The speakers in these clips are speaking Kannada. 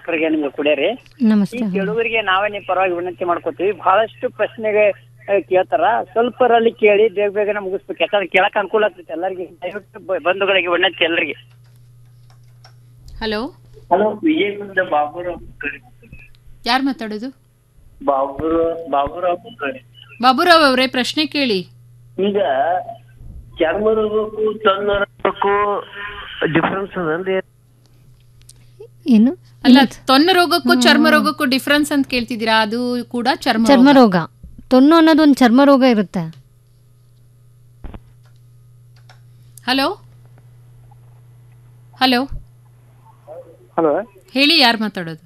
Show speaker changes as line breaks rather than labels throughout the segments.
ಡಾಕ್ಟರ್ಗೆ ನಿಮ್ಗೆ ಕುಡಿಯರಿ ಈ
ನಮಸ್ತೆ
ಕೇಳುಗರಿಗೆ ನಾವೇ ನಿಮ್ಮ ಪರವಾಗಿ ವಿನಂತಿ ಮಾಡ್ಕೋತೀವಿ ಬಹಳಷ್ಟು ಪ್ರಶ್ನೆಗೆ ಆ, ಕೇಳ್ತಾರ ಸ್ವಲ್ಪರಲ್ಲಿ ಕೇಳಿ ಬೇಗ ಬೇಗನೆ ಮುಗಿಸ್ಬೇಕು ಯಾಕಂದ್ರೆ ಕೇಳಕ್ ಅನುಕೂಲ ಆಗ್ತೈತೆ ಎಲ್ಲರಿಗೆ ದಯವಿಟ್ಟು ಬ- ಬಂಧುಗಳಿಗೆ ವಿನಂತಿ ಎಲ್ಲರಿಗೆ
ಹಲೋ
ಹಲೋ ವಿಜಯಪುರದ ಬಾಬುರಾವ್
ಯಾರು ಮಾತಾಡೋದು
ಬಾಬುರಾವ್ ಬಾಬುರಾವ್
ಬಾಬುರಾವ್ ಅವರೇ ಪ್ರಶ್ನೆ ಕೇಳಿ
ಈಗ ಚರ್ಮ ರೋಗಕ್ಕೂ ತನ್ನ ರೋಗಕ್ಕೂ ಡಿಫ್ರೆನ್ಸ್ ಅದಲ್ರಿ
ಏನು
ಅಲ್ಲ ತೊನ್ನ ರೋಗಕ್ಕೂ ಚರ್ಮ ರೋಗಕ್ಕೂ ಡಿಫ್ರೆನ್ಸ್ ಅಂತ ಕೇಳ್ತಿದ್ದೀರಾ ಅದು ಕೂಡ ಚರ್ಮ
ಚರ್ಮ
ರೋಗ.
ರೋಗ ತೊನ್ನು ಅನ್ನೋದು ಒಂದು ಚರ್ಮ ರೋಗ ಇರುತ್ತೆ
ಹಲೋ ಹಲೋ
ಹಲೋ
ಹೇಳಿ ಯಾರು ಮಾತಾಡೋದು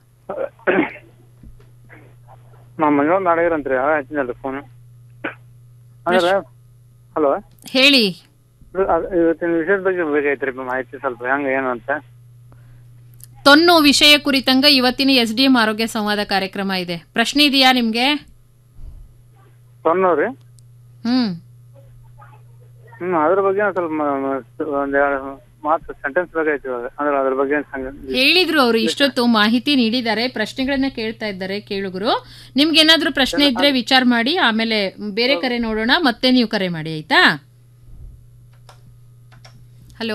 ನಾ ಮಂಜುನಾಥ್ ನಾಡಗರಂತ್ರಿ ಅವ ಹಚ್ಚಿನಲ್ರಿ ಫೋನ್ ಅಂದ್ರೆ ಹಲೋ
ಹೇಳಿ
ಇವತ್ತಿನ ವಿಷಯದ ಬಗ್ಗೆ ಬೇಕಾಯ್ತ್ರಿ ಮಾಹಿತಿ ಸ್ವಲ್ಪ ಹೆಂಗ ಏನು ಅಂತ
ತೊನ್ನು ವಿಷಯ ಕುರಿತಂಗ ಇವತ್ತಿನ ಎಸ್ ಡಿ ಎಂ ಆರೋಗ್ಯ ಸಂವಾದ ಕಾರ್ಯಕ್ರಮ ಇದೆ ಪ್ರಶ್ನೆ ಇದೆಯಾ ನಿಮ್ಗೆ
ತೊನ್ನವ್ರಿ
ಹ್ಮ್
ಹ್ಮ್ ಅದ್ರ ಬಗ್ಗೆ ಒಂದ್ ಸ್ವಲ್ಪ ಮ- ಮ- ಒಂದ್ ಎರಡು ಮಾತು ಸೆಂಟೆನ್ಸ್ ಬೇಕಾಯ್ತು ಇವಾಗ ಅಂದ್ರೆ ಅದ್ರ ಬಗ್ಗೆ ಸಂಗ-
ಹೇಳಿದ್ರು ಅವರು ಇಷ್ಟೊತ್ತು ಮಾಹಿತಿ ನೀಡಿದ್ದಾರೆ ಪ್ರಶ್ನೆಗಳನ್ನ ಕೇಳ್ತಾ ಇದ್ದಾರೆ ಕೇಳುಗರು ನಿಮ್ಗೆ ಏನಾದ್ರೂ ಪ್ರಶ್ನೆ ಇದ್ರೆ ವಿಚಾರ ಮಾಡಿ ಆಮೇಲೆ ಬೇರೆ ಕರೆ ನೋಡೋಣ ಮತ್ತೆ ನೀವು ಕರೆ ಮಾಡಿ ಆಯ್ತಾ ಹಲೋ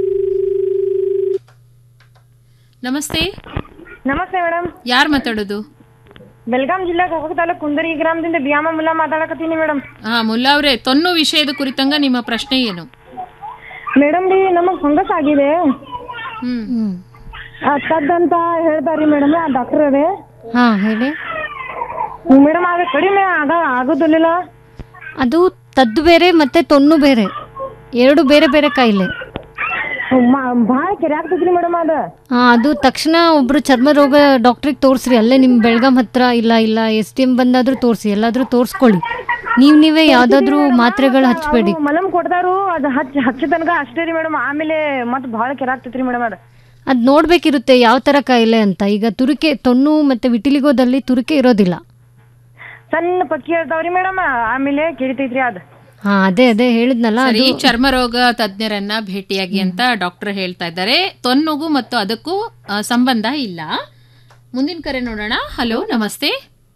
ನಮಸ್ತೆ
ನಮಸ್ತೆ ಮೇಡಮ್
ಯಾರು ಮಾತಾಡೋದು
ಬೆಲ್ಗಾಂ ಜಿಲ್ಲಾ ಗೋಕಾಕ್ ತಾಲೂಕ್ ಕುಂದರಿ ಗ್ರಾಮದಿಂದ ಬಿಯಾಮ ಮುಲ್ಲಾ ಮಾತಾಡಕತ್ತೀನಿ ಮೇಡಮ್
ಹಾ ಮುಲ್ಲಾ ಅವ್ರೆ ತೊನ್ನು ವಿಷಯದ ಕುರಿತಂಗ ನಿಮ್ಮ ಪ್ರಶ್ನೆ ಏನು
ಮೇಡಮ್ ರೀ ನಮಗ್ ಫಂಗಸ್ ಆಗಿದೆ
ಹ್ಮ್
ಹ್ಮ್
ತದ್ ಅಂತ ಹೇಳ್ತಾರಿ ಮೇಡಮ್ ಆ ಡಾಕ್ಟರ್ ಅವೇ
ಹಾ ಹೇಳಿ
ಮೇಡಮ್ ಅದು ಕಡಿಮೆ ಆಗ ಆಗೋದಿಲ್ಲ
ಅದು ತದ್ದು ಬೇರೆ ಮತ್ತೆ ತೊನ್ನು ಬೇರೆ ಎರಡು ಬೇರೆ ಬೇರೆ ಕಾಯಿಲೆ
ಭಾಳ ಕೆರೆ ಆಗ್ತೈತ್ರಿ ಮೇಡಮ್ ಅದ
ಹಾ ಅದು ತಕ್ಷಣ ಒಬ್ರು ಚರ್ಮ ರೋಗ ಡಾಕ್ಟ್ರಿಗೆ ತೋರಿಸ್ರಿ ಅಲ್ಲೇ ನಿಮ್ಮ ಬೆಳಗಾಂ ಹತ್ರ ಇಲ್ಲ ಇಲ್ಲ ಎಸ್ ಟಿ ಎಂ ಬಂದಾದ್ರೂ ತೋರಿಸಿ ಎಲ್ಲಾದ್ರೂ ತೋರಿಸ್ಕೊಳ್ಳಿ ನೀವು ನೀವೇ ಯಾವ್ದಾದ್ರೂ ಮಾತ್ರೆಗಳು ಹಚ್ಚಬೇಡಿ
ಅದು ಮಲಮ್ ಕೊಡ್ತಾರು ಅದ್ ಹಚ್ ಹಚ್ಚ ತನಕ ಅಷ್ಟೇ ರೀ ಮೇಡಮ್ ಆಮೇಲೆ ಮತ್ ಭಾಳ ಕೆರೆ ಆಗ್ತೈತ್ರಿ ಮೇಡಮ್ ಅದ
ಅದು ನೋಡ್ಬೇಕಿರುತ್ತೆ ಯಾವ ಥರ ಕಾಯಿಲೆ ಅಂತ ಈಗ ತುರಿಕೆ ತೊನ್ನು ಮತ್ತು ವಿಟಿಲಿಗೋದಲ್ಲಿ ತುರಿಕೆ ಇರೋದಿಲ್ಲ
ಸಣ್ಣ ಪಕ್ಕಿ ಇರ್ತಾವ್ರಿ ಮೇಡಮ್ ಆಮೇಲೆ ಕೆರಿತೈತ್ರಿ ಅದ
ಹಾ ಅದೇ ಅದೇ ಹೇಳಿದ್ನಲ್ಲ
ಸರಿ
ಅದು
ಚರ್ಮ ರೋಗ ತಜ್ಞರನ್ನ ಭೇಟಿಯಾಗಿ ಅಂತ ಡಾಕ್ಟರ್ ಹೇಳ್ತಾ ಇದ್ದಾರೆ ತೊನ್ನುಗೂ ಮತ್ತು ಅದಕ್ಕೂ ಆ, ಸಂಬಂಧ ಇಲ್ಲ ಮುಂದಿನ ಕರೆ ನೋಡೋಣ ಹಲೋ ನಮಸ್ತೆ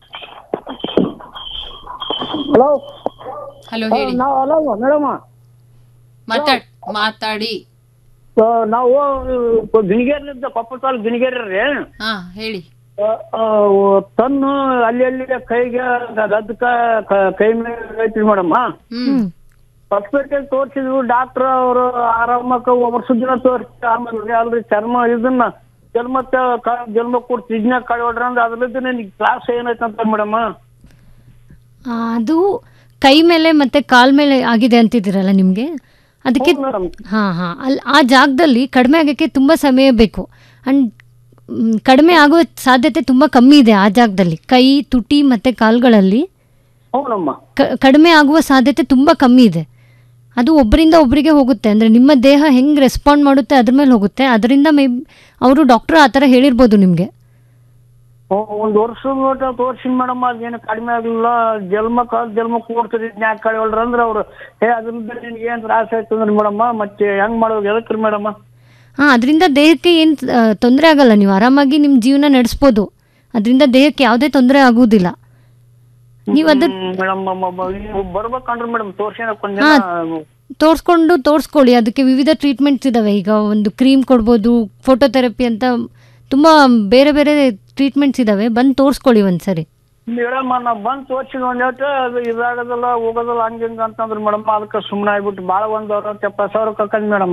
ಹಲೋ
ಹಲೋ ಹೇಳಿ
ನಾವು ಹಲೋ ಮೇಡಮ್
ಮಾತಾಡ್ ಮಾತಾಡಿ
ನಾವು ಬಿನಿಗೇರಿನಿಂದ ಕೊಪ್ಪಳ ತಾಲೂಕು ಬಿನಿಗೇರಿ ರೀ
ಹಾ ಹೇಳಿ
ತನ್ನು ಅಲ್ಲಿ ಅಲ್ಲಿ ಕೈಗೆ ಗದ್ದಕ ಕೈ ಮೇಲೆ ಐತ್ರಿ ಮೇಡಮ್
ಹ್ಮ್
ಹಾಸ್ಪಿಟಲ್ ತೋರಿಸಿದ್ವು ಡಾಕ್ಟರ್ ಅವರು ಆರಾಮಕ್ಕ ವರ್ಷ ದಿನ ತೋರಿಸಿ ಆಮೇಲೆ ಅಲ್ರಿ ಚರ್ಮ ಇದನ್ನ ಜನ್ಮತ್ತ ಜನ್ಮ ಕೊಟ್ಟು ಇದ್ನ ಕಳ್ಕೊಡ್ರಿ ಅಂದ್ರೆ ಅದ್ರದ್ದು ನಿನಗೆ ಕ್ಲಾಸ್ ಏನೈತೆ ಅಂತ ಮೇಡಮ್
ಆ, ಅದು ಕೈ ಮೇಲೆ ಮತ್ತೆ ಕಾಲ್ ಮೇಲೆ ಆಗಿದೆ ಅಂತಿದ್ದೀರಲ್ಲ ನಿಮಗೆ ಅದಕ್ಕೆ
ಮೇಡಮ್
ಹಾಂ ಹಾಂ ಅಲ್ಲಿ ಆ ಜಾಗದಲ್ಲಿ ಕಡಿಮೆ ಆಗೋಕ್ಕೆ ತುಂಬ ಸಮಯ ಬೇಕು ಆ್ಯಂಡ್ ಕಡಿಮೆ ಆಗೋ ಸಾಧ್ಯತೆ ತುಂಬ ಕಮ್ಮಿ ಇದೆ ಆ ಜಾಗದಲ್ಲಿ ಕೈ ತುಟಿ ಮತ್ತು ಕಾಲುಗಳಲ್ಲಿ
ಹೌದಮ್ಮ
ಕ- ಕಡಿಮೆ ಆಗುವ ಸಾಧ್ಯತೆ ತುಂಬ ಕಮ್ಮಿ ಇದೆ ಅದು ಒಬ್ಬರಿಂದ ಒಬ್ಬರಿಗೆ ಹೋಗುತ್ತೆ ಅಂದರೆ ನಿಮ್ಮ ದೇಹ ಹೆಂಗೆ ರೆಸ್ಪಾಂಡ್ ಮಾಡುತ್ತೆ ಅದ್ರ ಮೇಲೆ ಹೋಗುತ್ತೆ ಅದರಿಂದ ಮೇ ಅವರು ಡಾಕ್ಟ್ರು ಆ ಥರ ಹೇಳಿರ್ಬೋದು ನಿಮಗೆ
ಒಂದ್ ವರ್ಷ ನೋಟ ತೋರ್ಸಿನ್ ಮೇಡಮ್ ಅದೇನು ಕಡಿಮೆ ಆಗಲಿಲ್ಲ ಜನ್ಮ ಕಾಲ ಜನ್ಮ ಕೊಡ್ತದೆ ಯಾಕೆ ಕಳಿವಲ್ರ ಅಂದ್ರೆ ಅವ್ರು ಏ ಅದ್ರಿಂದ ನಿನ್ಗೆ ಏನ್ ತ್ರಾಸ ಆಯ್ತು ಅಂದ್ರೆ ಮೇಡಮ್ ಮತ್ತೆ ಹೆಂಗ್ ಮಾಡೋದು ಎದಕ್ರಿ ಮೇಡಮ್
ಹಾಂ ಅದರಿಂದ ದೇಹಕ್ಕೆ ಏನು ತೊಂದರೆ ಆಗಲ್ಲ ನೀವು ಆರಾಮಾಗಿ ನಿಮ್ಮ ಜೀವನ ನಡೆಸ್ಬೋದು ಅದರಿಂದ ದೇಹಕ್ಕೆ ಯಾವುದೇ ತೊಂದರೆ ಆಗುವುದಿಲ್ಲ ನೀವು ಅದ್ರ
ಮೇಡಮ್ ನೀವು ಬರ್ಬೇಕಂಡ್ರಿ ಮೇಡಮ್ ತೋರ್ಸೇನಕ್ ಒಂದ್
ಹಾ.
ಜನ
ತೋರಿಸ್ಕೊಂಡು ತೋರಿಸ್ಕೊಳ್ಳಿ ಅದಕ್ಕೆ ವಿವಿಧ ಟ್ರೀಟ್ಮೆಂಟ್ಸ್ ಇದ್ದಾವೆ ಈಗ ಒಂದು ಕ್ರೀಮ್ ಕೊಡ್ಬೋದು ಫೋಟೋಥೆರಪಿ ಅಂತ ತುಂಬ ಬೇರೆ ಬೇರೆ ಟ್ರೀಟ್ಮೆಂಟ್ಸ್ ಇದ್ದಾವೆ ಬಂದು ತೋರಿಸ್ಕೊಳ್ಳಿ ಒಂದು ಸರಿ
ಮೇಡಮ್ ನಾವ್ ಬಂದ್ ತೋರ್ಸಿದ್ ಒಂದ್ ಹೇಳ್ತ ಅದು ಇದಾಗೋದಿಲ್ಲ ಹೋಗೋದಿಲ್ಲ ಹಂಗ ಹಿಂಗ ಅಂತಂದ್ರಿ ಮೇಡಮ್ ಅದಕ್ಕೆ ಸುಮ್ಮನೆ ಆಗ್ಬಿಟ್ಟು ಭಾಳ ಒಂದ್ ಅರವತ್ತು ಎಪ್ಪತ್ತು ಸಾವಿರ ಕಕ್ಕಂದ್ ಮೇಡಮ್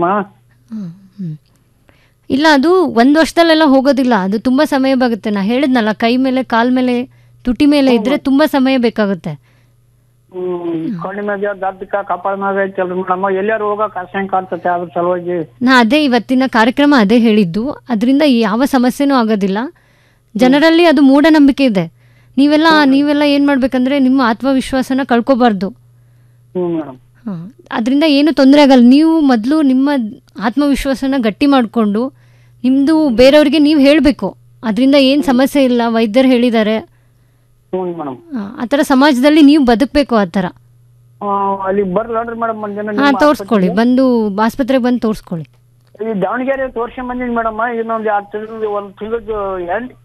ಇಲ್ಲ ಅದು ಒಂದು ವರ್ಷದಲ್ಲೆಲ್ಲ ಹೋಗೋದಿಲ್ಲ ಅದು ತುಂಬ ಸಮಯ ಬಾಗುತ್ತೆ ನಾ ಹೇಳಿದ್ನಲ್ಲ ಕೈ ಮೇಲೆ ಕಾಲ್ ಮೇಲೆ ತುಟಿ ಮೇಲೆ ಇದ್ರೆ ತುಂಬ ಸಮಯ ಬೇಕಾಗುತ್ತೆ
ಹ್ಮ್ ಕಣ್ಣಿನ ಮ್ಯಾಗ ದದ್ದಕ್ಕ ಕಪಾಳ ಮ್ಯಾಗ ಐತಲ್ರಿ ಮೇಡಮ್ ಎಲ್ಲಾರು ಹೋಗಕ್ ಅಸಹ್ಯ ಕಾಣ್ತತೆ ಅದ್ರ ಸಲುವಾಗಿ
ನಾ ಅದೇ ಇವತ್ತಿನ ಕಾರ್ಯಕ್ರಮ ಅದೇ ಹೇಳಿದ್ದು ಅದರಿಂದ ಯಾವ ಸಮಸ್ಯೆನೂ ಆಗೋದಿಲ್ಲ ಜನರಲ್ಲಿ ಅದು ಮೂಢನಂಬಿಕೆ ಇದೆ ನೀವೆಲ್ಲ ನೀವೆಲ್ಲ ಏನು ಮಾಡ್ಬೇಕಂದ್ರೆ ನಿಮ್ಮ ಆತ್ಮವಿಶ್ವಾಸನ ಕಳ್ಕೊಬಾರ್ದು
ಹ್ಮ್ ಮೇಡಮ್
ಹಾಂ ಅದರಿಂದ ಏನು ತೊಂದರೆ ಆಗಲ್ಲ ನೀವು ಮೊದಲು ನಿಮ್ಮ ಆತ್ಮವಿಶ್ವಾಸನ ಗಟ್ಟಿ ಮಾಡಿಕೊಂಡು ನಿಮ್ಮದು ಬೇರೆಯವ್ರಿಗೆ ನೀವು ಹೇಳಬೇಕು ಅದರಿಂದ ಏನು ಸಮಸ್ಯೆ ಇಲ್ಲ ವೈದ್ಯರು ಹೇಳಿದ್ದಾರೆ
ಹ್ಞೂ ಮೇಡಮ್
ಆ, ಆ ಥರ ಸಮಾಜದಲ್ಲಿ ನೀವು ಬದುಕಬೇಕು ಆ ಥರ
ಅಲ್ಲಿ ಬರ್ಲನ್ರಿ ಮೇಡಮ್ ಒಂದ್ ದಿನ
ಹಾಂ
ನಿಮ್ಮ
ತೋರಿಸ್ಕೊಳ್ಳಿ ಬಂದು ಆಸ್ಪತ್ರೆಗೆ ಬಂದು ತೋರಿಸ್ಕೊಳ್ಳಿ
ಈ ದಾವಣಗೆರೆ ತೋರ್ಸ್ಕೊಂಡ್ ಬಂದಿನಿ ಮೇಡಮ್ ಇನ್ನೊಂದ್ ಎರಡು ತಿಂಗಳು ಒಂದ್ ತಿಂಗಳು ಎಂಟ್